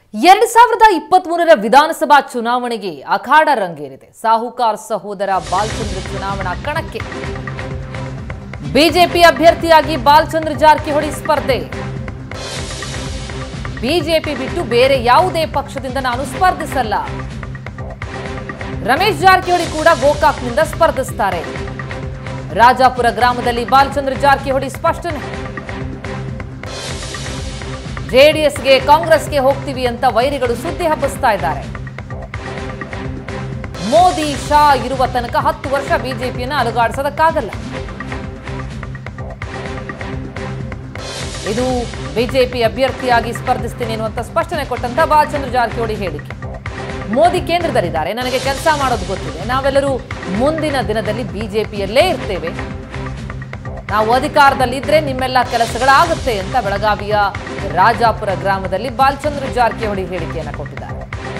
ಎರಡ್ ಸಾವಿರದ ಇಪ್ಪತ್ತ್ ಮೂರರ ವಿಧಾನಸಭಾ ಚುನಾವಣೆಗೆ ಅಖಾಡ ರಂಗೇರಿದೆ ಸಾಹುಕಾರ್ ಸಹೋದರ ಬಾಲಚಂದ್ರ ಚುನಾವಣಾ ಕಣಕ್ಕೆ ಬಿಜೆಪಿ ಅಭ್ಯರ್ಥಿಯಾಗಿ ಬಾಲಚಂದ್ರ ಜಾರಕಿಹೊಳಿ ಸ್ಪರ್ಧೆ ಬಿಜೆಪಿ ಬಿಟ್ಟು ಬೇರೆ ಯಾವುದೇ ಪಕ್ಷದಿಂದ ನಾನು ಸ್ಪರ್ಧಿಸಲ್ಲ ರಮೇಶ್ ಜಾರಕಿಹೊಳಿ ಕೂಡ ಗೋಕಾಕ್ನಿಂದ ಸ್ಪರ್ಧಿಸ್ತಾರೆ ರಾಜಾಪುರ ಗ್ರಾಮದಲ್ಲಿ ಬಾಲಚಂದ್ರ ಜಾರಕಿಹೊಳಿ ಸ್ಪಷ್ಟನೆ ಜೆಡಿಎಸ್ಗೆ ಕಾಂಗ್ರೆಸ್ಗೆ ಹೋಗ್ತೀವಿ ಅಂತ ವೈರಿಗಳು ಸುದ್ದಿ ಹಬ್ಬಿಸ್ತಾ ಇದ್ದಾರೆ ಮೋದಿ ಶಾ ಇರುವ ತನಕ ಹತ್ತು ವರ್ಷ ಬಿಜೆಪಿಯನ್ನ ಅಲುಗಾಡಿಸೋದಕ್ಕಾಗಲ್ಲ ಇದು ಬಿಜೆಪಿ ಅಭ್ಯರ್ಥಿಯಾಗಿ ಸ್ಪರ್ಧಿಸ್ತೀನಿ ಎನ್ನುವಂತ ಸ್ಪಷ್ಟನೆ ಕೊಟ್ಟಂತ ಬಾಲಚಂದ್ರ ಜಾರಕಿಹೊಳಿ ಹೇಳಿಕೆ ಮೋದಿ ಕೇಂದ್ರದಲ್ಲಿದ್ದಾರೆ ನನಗೆ ಕೆಲಸ ಮಾಡೋದು ಗೊತ್ತಿದೆ ನಾವೆಲ್ಲರೂ ಮುಂದಿನ ದಿನದಲ್ಲಿ ಬಿಜೆಪಿಯಲ್ಲೇ ಇರ್ತೇವೆ ನಾವು ಅಧಿಕಾರದಲ್ಲಿದ್ರೆ ನಿಮ್ಮೆಲ್ಲ ಕೆಲಸಗಳಾಗುತ್ತೆ ಅಂತ ಬೆಳಗಾವಿಯ ರಾಜಾಪುರ ಗ್ರಾಮದಲ್ಲಿ ಬಾಲಚಂದ್ರ ಜಾರಕಿಹೊಳಿ ಹೇಳಿಕೆಯನ್ನು ಕೊಟ್ಟಿದ್ದಾರೆ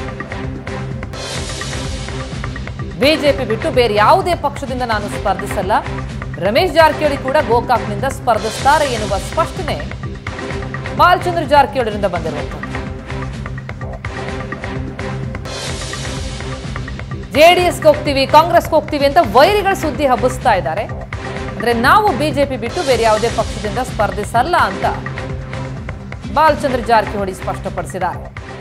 ಬಿಜೆಪಿ ಬಿಟ್ಟು ಬೇರೆ ಯಾವುದೇ ಪಕ್ಷದಿಂದ ನಾನು ಸ್ಪರ್ಧಿಸಲ್ಲ ರಮೇಶ್ ಜಾರಕಿಹೊಳಿ ಕೂಡ ಗೋಕಾಕ್ನಿಂದ ಸ್ಪರ್ಧಿಸ್ತಾರೆ ಎನ್ನುವ ಸ್ಪಷ್ಟನೆ ಬಾಲಚಂದ್ರ ಜಾರಕಿಹೊಳಿಯಿಂದ ಬಂದಿರುವಂಥದ್ದು ಜೆಡಿಎಸ್ಗೆ ಹೋಗ್ತೀವಿ ಕಾಂಗ್ರೆಸ್ಗೆ ಹೋಗ್ತೀವಿ ಅಂತ ವೈರಿಗಳ ಸುದ್ದಿ ಹಬ್ಬಿಸ್ತಾ ಇದ್ದಾರೆ ಅಂದ್ರೆ ನಾವು ಬಿಜೆಪಿ ಬಿಟ್ಟು ಬೇರೆ ಯಾವುದೇ ಪಕ್ಷದಿಂದ ಸ್ಪರ್ಧಿಸಲ್ಲ ಅಂತ ಬಾಲಚಂದ್ರ ಜಾರಕಿಹೊಳಿ ಸ್ಪಷ್ಟಪಡಿಸಿದ್ದಾರೆ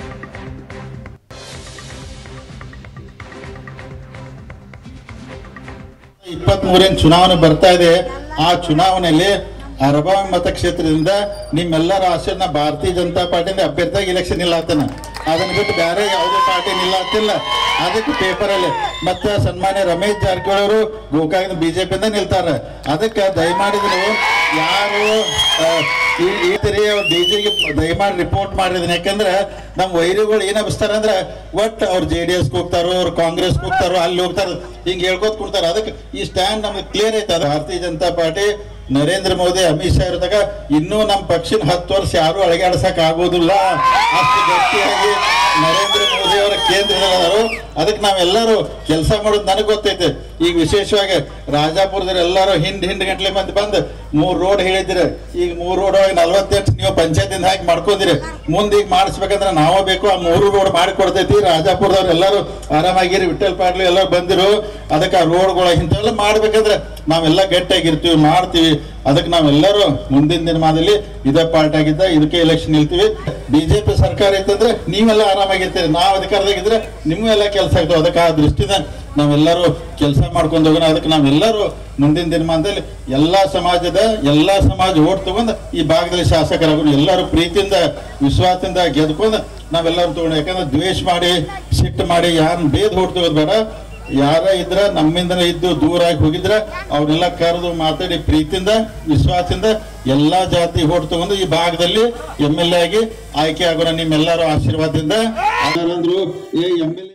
ಇಪ್ಪತ್ತ್ ಮೂರನೇ ಚುನಾವಣೆ ಬರ್ತಾ ಇದೆ ಆ ಚುನಾವಣೆಯಲ್ಲಿ ಅರಬಾವಿ ಮತಕ್ಷೇತ್ರದಿಂದ ನಿಮ್ಮೆಲ್ಲರ ಆಶೀರ್ನ ಭಾರತೀಯ ಜನತಾ ಪಾರ್ಟಿಯಿಂದ ಅಭ್ಯರ್ಥಿಯಾಗಿ ಇಲೆಕ್ಷನ್ ಇಲ್ಲ ಆತನ ಅದನ್ನ ಬಿಟ್ಟು ಬೇರೆ ಯಾವುದೇ ಪಾರ್ಟಿ ನಿಲ್ಲತ್ತಿಲ್ಲ ಅದಕ್ಕೆ ಪೇಪರಲ್ಲಿ ಮತ್ತೆ ಸನ್ಮಾನ್ಯ ರಮೇಶ್ ಜಾರಕಿಹೊಳಿ ಅವರು ಗೋಕಾಕಿನ ಬಿಜೆಪಿಯಿಂದ ನಿಲ್ತಾರೆ ಅದಕ್ಕೆ ದಯಮಾಡಿ ನೀವು ಯಾರು ಆ, ಈ ಈ ತರಿ ಡಿಜಿಗೆ ದಯಮಾಡಿ ರಿಪೋರ್ಟ್ ಮಾಡಿದೀನಿ ಯಾಕಂದ್ರೆ ನಮ್ಮ ವೈರಿಗಳು ಏನ್ ಅಭಿಸ್ತಾರ ಅಂದ್ರೆ ಒಟ್ಟು ಅವ್ರು ಜೆ ಡಿ ಎಸ್ ಹೋಗ್ತಾರೋ ಅವ್ರು ಕಾಂಗ್ರೆಸ್ ಹೋಗ್ತಾರೋ ಅಲ್ಲಿ ಹೋಗ್ತಾರ ಹಿಂಗ್ ಹೇಳ್ಕೊತ ಕೊಡ್ತಾರ ಅದಕ್ಕೆ ಈ ಸ್ಟ್ಯಾಂಡ್ ನಮ್ಗೆ ಕ್ಲಿಯರ್ ಐತೆ ಅದು ಭಾರತೀಯ ಜನತಾ ಪಾರ್ಟಿ ನರೇಂದ್ರ ಮೋದಿ ಅಮಿತ್ ಶಾ ಇರತಕ್ಕ ಇನ್ನೂ ನಮ್ಮ ಪಕ್ಷಿನ ಹತ್ತು ವರ್ಷ ಯಾರು ಅಳಗಾಡ್ಸಕ್ ಆಗೋದಿಲ್ಲ ಅಷ್ಟು ಗಟ್ಟಿಯಾಗಿ ನರೇಂದ್ರ ಮೋದಿ ಅವರ ಕೇಂದ್ರದಲ್ಲಿದ್ದಾರೆ ಅದಕ್ಕೆ ನಾವೆಲ್ಲರೂ ಕೆಲಸ ಮಾಡೋದು ನನಗೆ ಗೊತ್ತೈತೆ ಈಗ ವಿಶೇಷವಾಗಿ ರಾಜಾಪುರದಲ್ಲಿ ಎಲ್ಲರೂ ಹಿಂಡ್ ಹಿಂಡ್ ಗಂಟ್ಲೆ ಮಂದಿ ಬಂದು ಮೂರ್ ರೋಡ್ ಹೇಳಿದಿರಿ ಈಗ ಮೂರ್ ರೋಡ್ ಒಳಗೆ ನಲ್ವತ್ತೆಂಟು ನೀವು ಪಂಚಾಯತಿಂದ ಹಾಕಿ ಮಾಡ್ಕೊಂಡಿರಿ ಮುಂದೆ ಈಗ ಮಾಡಿಸ್ಬೇಕಂದ್ರೆ ನಾವೇ ಬೇಕು ಆ ಮೂರು ರೋಡ್ ಮಾಡಿಕೊಡ್ತೈತಿ ರಾಜಾಪುರದವ್ರು ಎಲ್ಲರೂ ಆರಾಮಾಗಿರಿ ವಿಠಲ್ ಪಾಟ್ಲು ಎಲ್ಲರೂ ಬಂದಿರು ಅದಕ್ಕೆ ಆ ರೋಡ್ಗಳ ಇಂಥವೆಲ್ಲ ಮಾಡ್ಬೇಕಂದ್ರೆ ನಾವೆಲ್ಲ ಗಟ್ಟಿಯಾಗಿರ್ತೀವಿ ಮಾಡ್ತೀವಿ ಅದಕ್ಕೆ ನಾವೆಲ್ಲರೂ ಮುಂದಿನ ದಿನಮಾನದಲ್ಲಿ ಇದೇ ಪಾರ್ಟ್ ಆಗಿದ್ದ ಇದಕ್ಕೆ ಎಲೆಕ್ಷನ್ ನಿಲ್ತೀವಿ ಬಿಜೆಪಿ ಸರ್ಕಾರ ಇತ್ತಂದ್ರೆ ನೀವೆಲ್ಲ ಆರಾಮಾಗಿರ್ತೀರಿ ನಾವು ಅಧಿಕಾರದಾಗಿದ್ರೆ ನಿಮ್ಗೂ ಎಲ್ಲ ಕೆಲಸ ಆಗ್ತಾವೆ ಅದಕ್ಕೆ ಆ ದೃಷ್ಟಿಯಿಂದ ನಾವೆಲ್ಲರೂ ಕೆಲಸ ಮಾಡ್ಕೊಂಡು ಹೋಗೋಣ ಅದಕ್ಕೆ ನಾವೆಲ್ಲರೂ ಮುಂದಿನ ದಿನಮಾನದಲ್ಲಿ ಎಲ್ಲಾ ಸಮಾಜದ ಎಲ್ಲಾ ಸಮಾಜ ಓಟ್ ತಗೊಂಡು ಈ ಭಾಗದಲ್ಲಿ ಶಾಸಕರಾಗೋಣ ಎಲ್ಲರೂ ಪ್ರೀತಿಯಿಂದ ವಿಶ್ವಾಸದಿಂದ ಗೆದ್ಕೊಂಡು ನಾವೆಲ್ಲರೂ ತಗೊಂಡು ಯಾಕಂದ್ರೆ ದ್ವೇಷ ಮಾಡಿ ಸಿಟ್ಟು ಮಾಡಿ ಯಾರನ್ನ ಬೇದ್ ಓಟ್ ತಗೋದು ಬೇಡ ಯಾರ ಇದ್ರ ನಮ್ಮಿಂದ ಇದ್ದು ದೂರ ಆಗಿ ಹೋಗಿದ್ರ ಅವ್ರನ್ನೆಲ್ಲ ಕರೆದು ಮಾತಾಡಿ ಪ್ರೀತಿಯಿಂದ ವಿಶ್ವಾಸದಿಂದ ಎಲ್ಲಾ ಜಾತಿ ಓಟ್ ತಗೊಂಡು ಈ ಭಾಗದಲ್ಲಿ ಎಂ ಎಲ್ ಎ ಆಗಿ ಆಯ್ಕೆ ಆಗೋಣ ನಿಮ್ಮೆಲ್ಲರ ಆಶೀರ್ವಾದದಿಂದ ಅದರಂದ್ರು ಏ ಎಂ ಎಲ್ ಎ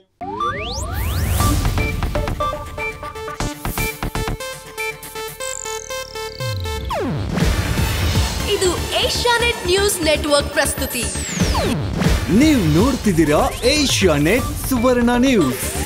ಇದು ಏಷ್ಯಾನೆಟ್ ನ್ಯೂಸ್ ನೆಟ್ವರ್ಕ್ ಪ್ರಸ್ತುತಿ ನೀವು ನೋಡ್ತಿದ್ದೀರಾ ಏಷ್ಯಾ ನೆಟ್ ಸುವರ್ಣ ನ್ಯೂಸ್